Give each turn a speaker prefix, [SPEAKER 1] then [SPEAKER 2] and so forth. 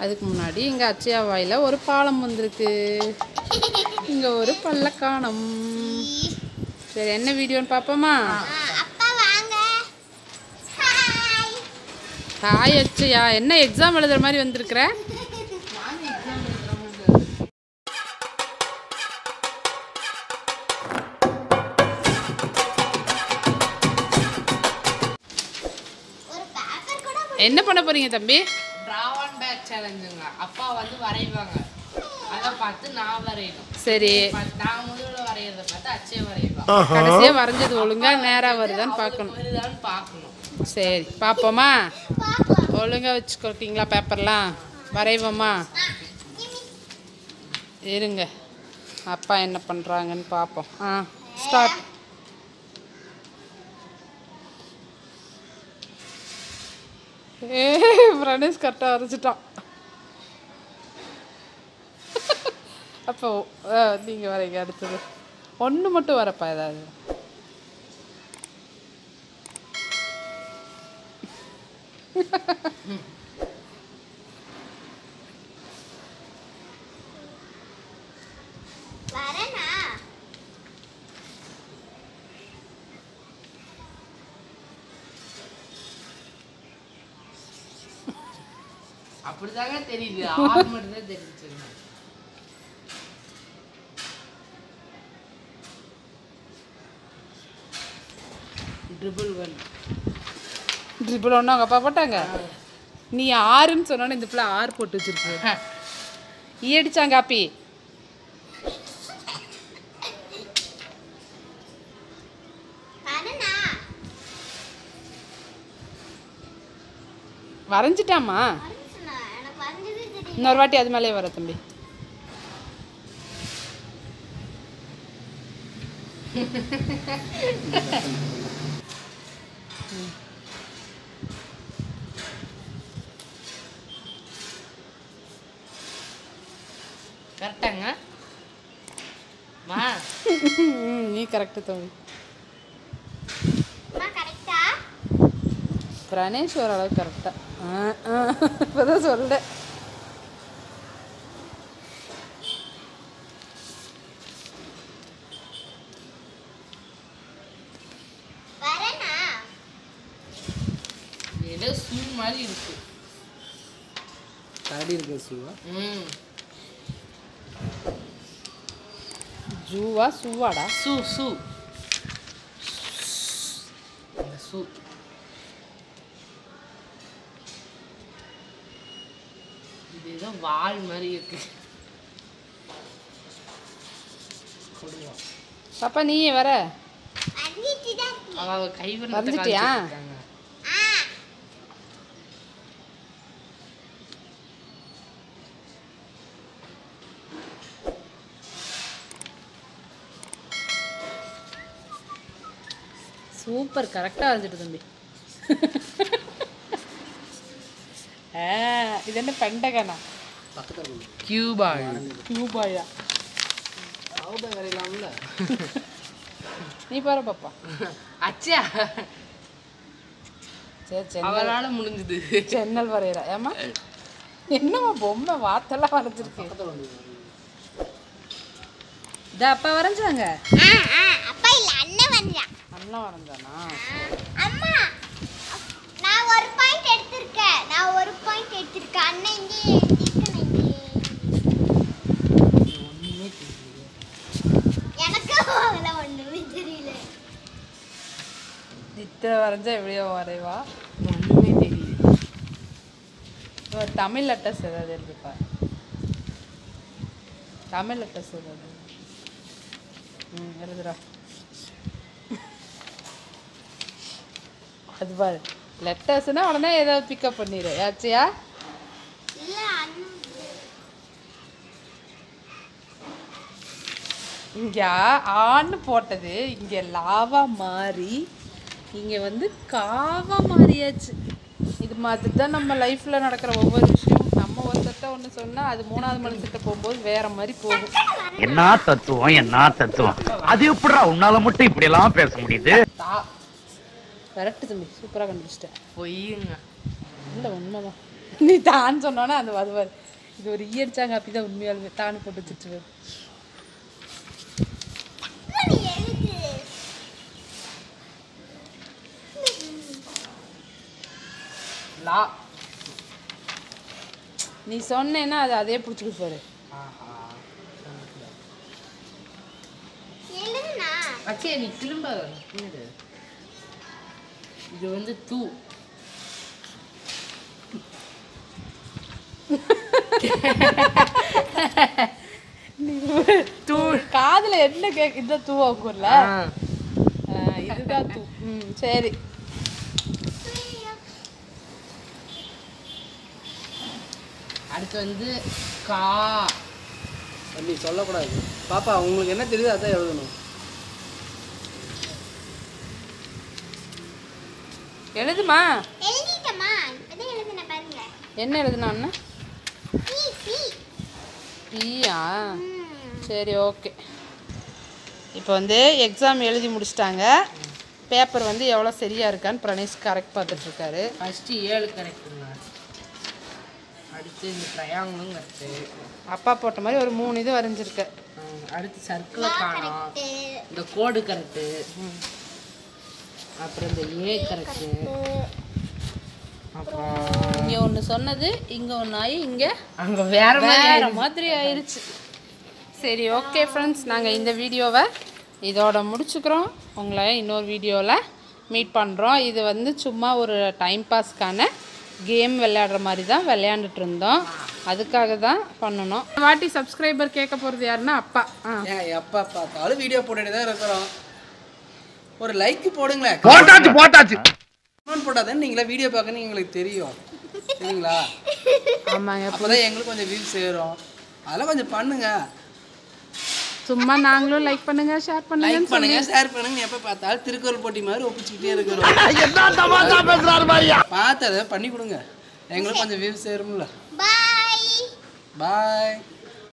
[SPEAKER 1] அதுக்கு முன்னாடி இங்கே அச்சயா வாயில் ஒரு பாலம் வந்திருக்கு இங்கே ஒரு பள்ளக்கானம் சரி என்ன வீடியோன்னு பார்ப்போமா
[SPEAKER 2] அப்பா வாங்க ஹாய்
[SPEAKER 1] ஹாய் அச்சயா என்ன எக்ஸாம் எழுதுற மாதிரி வந்திருக்கிற
[SPEAKER 2] ஒரு பேப்பர் கூட
[SPEAKER 1] என்ன பண்ண போறீங்க தம்பி
[SPEAKER 3] டிராவ் அண்ட் பேக் சேலஞ்சுங்க அப்பா வந்து வரைவாங்க அதை பார்த்து நான் வரையணும்
[SPEAKER 1] சரி
[SPEAKER 3] ப- நான் முதல்ல வரைகிறத பார்த்து அச்சே வரைவான்
[SPEAKER 1] கடைசியா வரைஞ்சது ஒழுங்கா நேரா வருதான்னு பார்க்கணும்
[SPEAKER 3] வருதான்னு பார்க்கணும்
[SPEAKER 1] சரி பார்ப்போமா
[SPEAKER 2] பார்க்கலாம்
[SPEAKER 1] ஒழுங்கா வச்சுக்கோட்டீங்களா பேப்பர்லாம் வரைவோமா இருங்க அப்பா என்ன பண்ணுறாங்கன்னு பார்ப்போம் ஆ ஸ்டார்ட் ஏ பிரணேஷ் கரெக்டாக வரைச்சிட்டான் அப்போ நீங்கள் வரைங்க அடுத்தது ஒன்று மட்டும் வரப்பா ஏதாவது
[SPEAKER 2] வரேனா
[SPEAKER 3] அப்படிதாங்க தெரியுது ஆறு மட்டும் தான் தெரிஞ்சுங்க ட்ரிபிள் ஒன்
[SPEAKER 1] ட்ரிபிள் ஒன்று அவங்க அப்பா போட்டாங்க நீ ஆறுன்னு சொன்னோன்னே இந்த பிள்ளை ஆறு போட்டு வச்சிருக்கு ஈ அடிச்சாங்க காப்பி
[SPEAKER 2] வரேனா
[SPEAKER 1] வரைஞ்சிட்டாமா
[SPEAKER 2] வரேன்னு சொன்னா, எனக்கு வரைஞ்சதே தெரியும்
[SPEAKER 1] இன்னொரு வாட்டி அது மேலேயே வர தம்பி
[SPEAKER 3] கரெக்டாங்க மா
[SPEAKER 1] ம், நீ கரெக்டு தம்பி
[SPEAKER 2] அம்மா கரெக்டா
[SPEAKER 1] பிரணேஷ் ஓரளவுக்கு கரெக்டாக ஆ ஆ இப்போதான் சொல்ல
[SPEAKER 2] வரேனா
[SPEAKER 3] ஏதோ சூ மாதிரி இருக்கு
[SPEAKER 4] கரடி இருக்க சூவா
[SPEAKER 3] ம்
[SPEAKER 1] ஜூவா சூவாடா
[SPEAKER 3] சூ சூ இந்த சூ இது ஏதோ வால் மாதிரி இருக்கு கொடுவா
[SPEAKER 1] பாப்பா நீயே வர
[SPEAKER 2] வரைஞ்சிட்டு தான் இருக்கேன்.
[SPEAKER 3] அவ அவ கைவண்ணத்தை
[SPEAKER 1] வரைஞ்சிட்டியா?
[SPEAKER 3] காமிச்சிட்டு இருக்காங்க.
[SPEAKER 2] ஆ
[SPEAKER 1] சூப்பர் கரெக்டாக வரைஞ்சிட்டு தம்பி ஆ இது என்ன பெண்டகனா
[SPEAKER 4] பக்கத்தில்
[SPEAKER 3] கியூபா
[SPEAKER 1] கியூபாயா
[SPEAKER 4] அவங்க வரையலாம்ல
[SPEAKER 1] நீ பாரு பாப்பா
[SPEAKER 3] அச்சா
[SPEAKER 1] சரி சென்னல்
[SPEAKER 3] அவளால முடிஞ்சது
[SPEAKER 1] சென்னல் வரைகிறா ஏமா என்னம்மா பொம்மை வாத்தெல்லாம் வரைஞ்சிருக்கு
[SPEAKER 4] பக்கத்தில் வந்து
[SPEAKER 1] இதா அப்பா வரைஞ்சாங்க
[SPEAKER 2] ஆ ஆ அப்பா இல்ல அண்ணன் வந்தான்
[SPEAKER 1] அண்ணன் வரைஞ்சானா
[SPEAKER 2] அம்மா நான் ஒரு பாயிண்ட் எடுத்திருக்கேன் நான் ஒரு பாயிண்ட் எடுத்திருக்கேன் அண்ணன் இங்கே எடுத்திருக்கேன் இங்கே எனக்கும் அதெல்லாம் ஒண்ணுமே தெரியல
[SPEAKER 1] இத்தனை வரைஞ்சா எப்படியோ வரைவா
[SPEAKER 3] ஒண்ணுமே தெரியல
[SPEAKER 1] ஒரு தமிழ் லெட்டர்ஸ் ஏதாவது எழுதிப்பா தமிழ் லெட்டர்ஸ் ஏதாவது ம் எழுதுடா அது பாரு லெட்டர்ஸ்னா உடனே ஏதாவது பிக்கப் பண்ணிடு ஆச்சியா
[SPEAKER 2] இல்ல அண்ணன்
[SPEAKER 1] இங்க ஆன்னு போட்டது இங்க லாவா மாறி இங்க வந்து காவா மாறியாச்சு இது மாதிரி தான் நம்ம லைஃப்ல நடக்கிற ஒவ்வொரு விஷயம் நம்ம ஒரு சட்டம் ஒன்று சொன்னா அது மூணாவது மனுஷத்தை போகும்போது வேற மாதிரி போகும்
[SPEAKER 5] என்ன தத்துவம் என்ன தத்துவம் அது எப்படிடா உன்னால மட்டும் இப்படி எல்லாம் பேச முடியுது
[SPEAKER 1] தா கரெக்ட் தம்பி சூப்பராக கண்டுபிடிச்சிட்டேன்
[SPEAKER 3] பொய்யுங்க
[SPEAKER 1] இல்லை உண்மைதான் நீ தான் சொன்னோன்னே அந்த வருவார் இது ஒரு ஈயடிச்சாங்க அப்படிதான் உண்மையாலுமே தானு போட்டு வச்சுட்டு
[SPEAKER 2] நீ எழுது
[SPEAKER 3] லா
[SPEAKER 1] நீ சொன்னேன்னா அது அதே பிடிச்சிக்கிட்டு பாரு
[SPEAKER 3] ஆஹா
[SPEAKER 2] எழுதுனா
[SPEAKER 3] அச்சே நீ திரும்ப பின்னாடி. இது வந்து தூ
[SPEAKER 1] தூ காதுல என்ன கேக் இந்த தூ ஆகும்ல
[SPEAKER 3] ஆ.
[SPEAKER 1] இதுதான் தூ ம் சரி
[SPEAKER 3] அடுத்து வந்து கா
[SPEAKER 4] தம்பி சொல்லக்கூடாது பாப்பா உங்களுக்கு என்ன தெரியுது அதான் எழுதணும்
[SPEAKER 1] எழுதுமா
[SPEAKER 2] எழுதிட்டமா இப்பதான் எழுதுன பாருங்க
[SPEAKER 1] என்ன எழுதுனான்னு
[SPEAKER 2] பி பி
[SPEAKER 1] பியா
[SPEAKER 2] ம்.
[SPEAKER 1] சரி ஓகே இப்போ வந்து எக்ஸாம் எழுதி முடிச்சிட்டாங்க பேப்பர் வந்து எவ்வளோ சரியாக இருக்கான்னு பிரணேஷ் கரெக்ட் பார்த்துட்ருக்காரு
[SPEAKER 3] ஃபஸ்ட்டு ஏழு கரெக்டுங்க அடுத்து இந்த ட்ரையாங்கிளும் கரெக்டு
[SPEAKER 1] அப்பா போட்ட மாதிரி ஒரு மூணு இது வரைஞ்சிருக்க
[SPEAKER 3] அடுத்து சர்க்கிளை காணோம்
[SPEAKER 2] கரெக்டு
[SPEAKER 3] இந்த கோடு கரெக்டு அப்புறம் இந்த ஏ கரெக்டு அப்புறம்
[SPEAKER 1] இங்கே ஒன்று சொன்னது இங்கே ஒன்று ஆகி இங்கே
[SPEAKER 3] அங்கே வேற மாதிரி
[SPEAKER 1] வேற மாதிரி ஆயிருச்சு சரி ஓகே ஃப்ரெண்ட்ஸ் நாங்கள் இந்த வீடியோவை இதோட முடிச்சுக்கிறோம் உங்களை இன்னொரு வீடியோவில் மீட் பண்ணுறோம் இது வந்து சும்மா ஒரு டைம் பாஸ்க்கான கேம் விளையாடுற மாதிரி தான் விளையாண்டுட்டு இருந்தோம் அதுக்காக தான் பண்ணணும் இந்த வாட்டி சப்ஸ்கிரைபர் கேட்க போகிறது யாருன்னா அப்பா ஆ
[SPEAKER 4] ஏன் எப்போ பார்த்தாலும் வீடியோ போட்டுட்டு தான் இருக்கிறோம் ஒரு லைக் போடுங்களேன்
[SPEAKER 5] போட்டாச்சு போட்டாச்சு
[SPEAKER 4] கமெண்ட் போட்டாதான் நீங்களா வீடியோ பார்க்கணும் எங்களுக்கு தெரியும் சரிங்களா
[SPEAKER 1] ஆமாங்க
[SPEAKER 4] அப்பதான் எங்களுக்கு கொஞ்சம் வியூஸ் சேரும் அதெல்லாம் கொஞ்சம் பண்ணுங்க
[SPEAKER 1] சும்மா நாங்களும் லைக் பண்ணுங்க ஷேர் பண்ணுங்க
[SPEAKER 4] லைக் பண்ணுங்க ஷேர் பண்ணுங்க எப்போ பார்த்தாலும் திருக்குறள் போட்டி மாதிரி ஒப்பிச்சுக்கிட்டே இருக்கிறோம்
[SPEAKER 5] என்ன தமாஷா பேசுறாரு மாதிரியா
[SPEAKER 4] பார்த்து அதை பண்ணி கொடுங்க எங்களுக்கு கொஞ்சம் வியூஸ் சேரும்ல
[SPEAKER 2] பாய்
[SPEAKER 4] பாய்